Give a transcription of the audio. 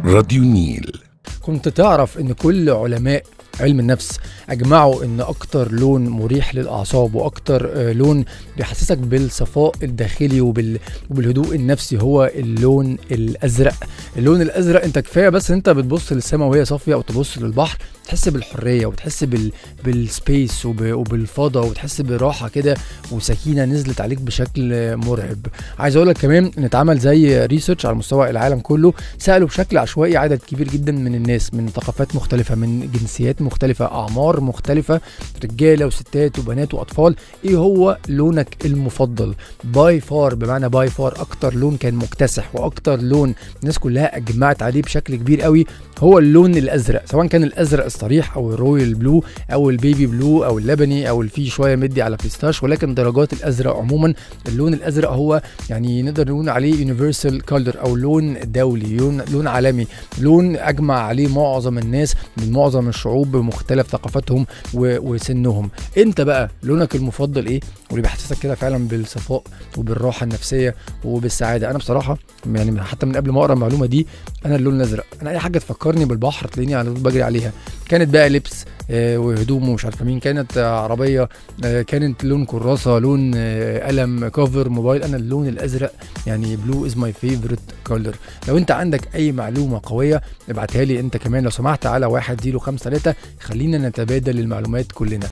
راديو نيل كنت تعرف ان كل علماء علم النفس اجمعوا ان اكتر لون مريح للاعصاب واكتر آه، لون بيحسسك بالصفاء الداخلي وبال... وبالهدوء النفسي هو اللون الازرق اللون الازرق انت كفايه بس انت بتبص للسماء وهي صافيه او تبص للبحر تحس بالحريه وتحس بال... بالسبيس وب... وبالفضاء وتحس براحه كده وسكينه نزلت عليك بشكل مرعب عايز اقول لك كمان ان اتعمل زي ريسيرش على مستوى العالم كله سالوا بشكل عشوائي عدد كبير جدا من الناس من ثقافات مختلفه من جنسيات مختلفه اعمار مختلفه رجاله وستات وبنات واطفال ايه هو لونك المفضل باي فار بمعنى باي فار اكتر لون كان مكتسح واكتر لون الناس كلها اجمعت عليه بشكل كبير قوي هو اللون الازرق سواء كان الازرق الصريح او الرويال بلو او البيبي بلو او اللبني او اللي فيه شويه مدي على بيستاش ولكن درجات الازرق عموما اللون الازرق هو يعني نقدر نقول عليه يونيفرسال كولر او لون دولي لون لون عالمي لون اجمع عليه معظم الناس من معظم الشعوب بمختلف ثقافاتهم و- وسنهم انت بقى لونك المفضل ايه واللي بيحسسك كده فعلا بالصفاء وبالراحه النفسيه وبالسعاده انا بصراحه يعني حتى من قبل ما اقرا المعلومه دي انا اللون الازرق انا اي حاجه تفكرني بالبحر تلاقيني على طول بجري عليها كانت بقى لبس آه، وهدوم ومش عارفه مين كانت آه، عربيه آه، كانت لون كراسه لون آه، قلم كفر موبايل انا اللون الازرق يعني بلو از ماي فيفورت كولر لو انت عندك اي معلومه قويه ابعتها لي انت كمان لو سمحت على واحد زيرو خمسة تلاتة خلينا نتبادل المعلومات كلنا